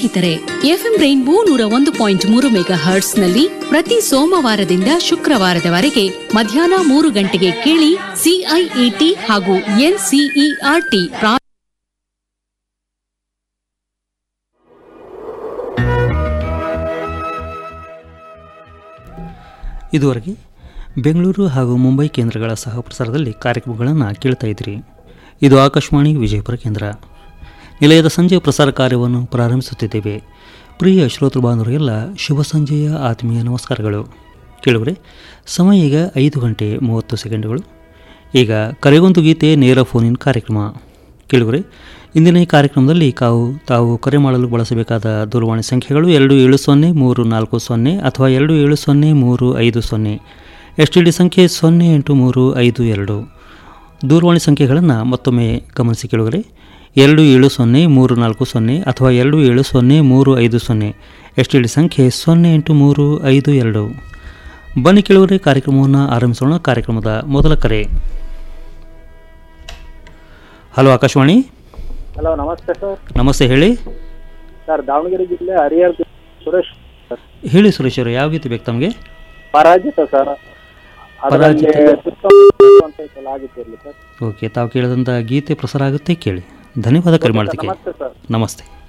ಸ್ನೇಹಿತರೆ FM rainbow ನೂರ ಒಂದು ಪಾಯಿಂಟ್ ಮೂರು ಮೆಗಾ ಹರ್ಟ್ಸ್ ನಲ್ಲಿ ಪ್ರತಿ ಸೋಮವಾರದಿಂದ ಶುಕ್ರವಾರದವರೆಗೆ ಮಧ್ಯಾಹ್ನ ಮೂರು ಗಂಟೆಗೆ ಕೇಳಿ ಸಿಐಇಟಿ ಹಾಗೂ ಎನ್ಸಿಇಆರ್ಟಿ ಇದುವರೆಗೆ ಬೆಂಗಳೂರು ಹಾಗೂ ಮುಂಬೈ ಕೇಂದ್ರಗಳ ಸಹ ಪ್ರಸಾರದಲ್ಲಿ ಕಾರ್ಯಕ್ರಮಗಳನ್ನು ಕೇಳ್ತಾ ಇದ್ದೀರಿ ಇದು ಆಕಾಶವಾಣಿ ವಿಜಯಪುರ ಕೇಂದ್ರ ನಿಲಯದ ಸಂಜೆ ಪ್ರಸಾರ ಕಾರ್ಯವನ್ನು ಪ್ರಾರಂಭಿಸುತ್ತಿದ್ದೇವೆ ಪ್ರಿಯ ಶ್ರೋತೃ ಬಾಂಧವರಿಗೆಲ್ಲ ಶುಭ ಸಂಜೆಯ ಆತ್ಮೀಯ ನಮಸ್ಕಾರಗಳು ಕೇಳುವರೆ ಸಮಯ ಈಗ ಐದು ಗಂಟೆ ಮೂವತ್ತು ಸೆಕೆಂಡುಗಳು ಈಗ ಕರೆಗೊಂದು ಗೀತೆ ನೇರ ಫೋನಿನ ಕಾರ್ಯಕ್ರಮ ಕೇಳುವರೆ ಇಂದಿನ ಈ ಕಾರ್ಯಕ್ರಮದಲ್ಲಿ ತಾವು ತಾವು ಕರೆ ಮಾಡಲು ಬಳಸಬೇಕಾದ ದೂರವಾಣಿ ಸಂಖ್ಯೆಗಳು ಎರಡು ಏಳು ಸೊನ್ನೆ ಮೂರು ನಾಲ್ಕು ಸೊನ್ನೆ ಅಥವಾ ಎರಡು ಏಳು ಸೊನ್ನೆ ಮೂರು ಐದು ಸೊನ್ನೆ ಎಸ್ ಟಿ ಡಿ ಸಂಖ್ಯೆ ಸೊನ್ನೆ ಎಂಟು ಮೂರು ಐದು ಎರಡು ದೂರವಾಣಿ ಸಂಖ್ಯೆಗಳನ್ನು ಮತ್ತೊಮ್ಮೆ ಗಮನಿಸಿ ಕೇಳುವರೆ ಎರಡು ಏಳು ಸೊನ್ನೆ ಮೂರು ನಾಲ್ಕು ಸೊನ್ನೆ ಅಥವಾ ಎರಡು ಏಳು ಸೊನ್ನೆ ಮೂರು ಐದು ಸೊನ್ನೆ ಎಸ್ ಟಿ ಡಿ ಸಂಖ್ಯೆ ಸೊನ್ನೆ ಎಂಟು ಮೂರು ಐದು ಎರಡು ಬನ್ನಿ ಕೇಳುವರೆ ಕಾರ್ಯಕ್ರಮವನ್ನು ಆರಂಭಿಸೋಣ ಕಾರ್ಯಕ್ರಮದ ಮೊದಲ ಕರೆ ಹಲೋ ಆಕಾಶವಾಣಿ ಹಲೋ ನಮಸ್ತೆ ಸರ್ ನಮಸ್ತೆ ಹೇಳಿ ಸರ್ ದಾವಣಗೆರೆ ಜಿಲ್ಲೆ ಹರಿಹರ ಸುರೇಶ್ ಸರ್ ಹೇಳಿ ಸುರೇಶ್ ಅವರು ಯಾವ ಗೀತೆ ಬೇಕು ತಮಗೆ ಪರಾಜಿತ ಸರ್ ಅದರಲ್ಲಿ ಪರಾಜಿತ. ಸುತ್ತಮುತ್ತ ಅಂತ ಐತಲ್ಲ, ಆ ಗೀತೆ ಇರ್ಲಿ ಸರ್ ಓಕೆ ತಾವು ಕೇಳಿದಂಥ ಗೀತೆ ಪ್ರಸಾರ ಆಗುತ್ತೆ ಕೇಳಿ ಧನ್ಯವಾದ ಕರೆ ಮಾಡೋದಕ್ಕೆ ನಮಸ್ತೆ ಸರ್ ನಮಸ್ತೆ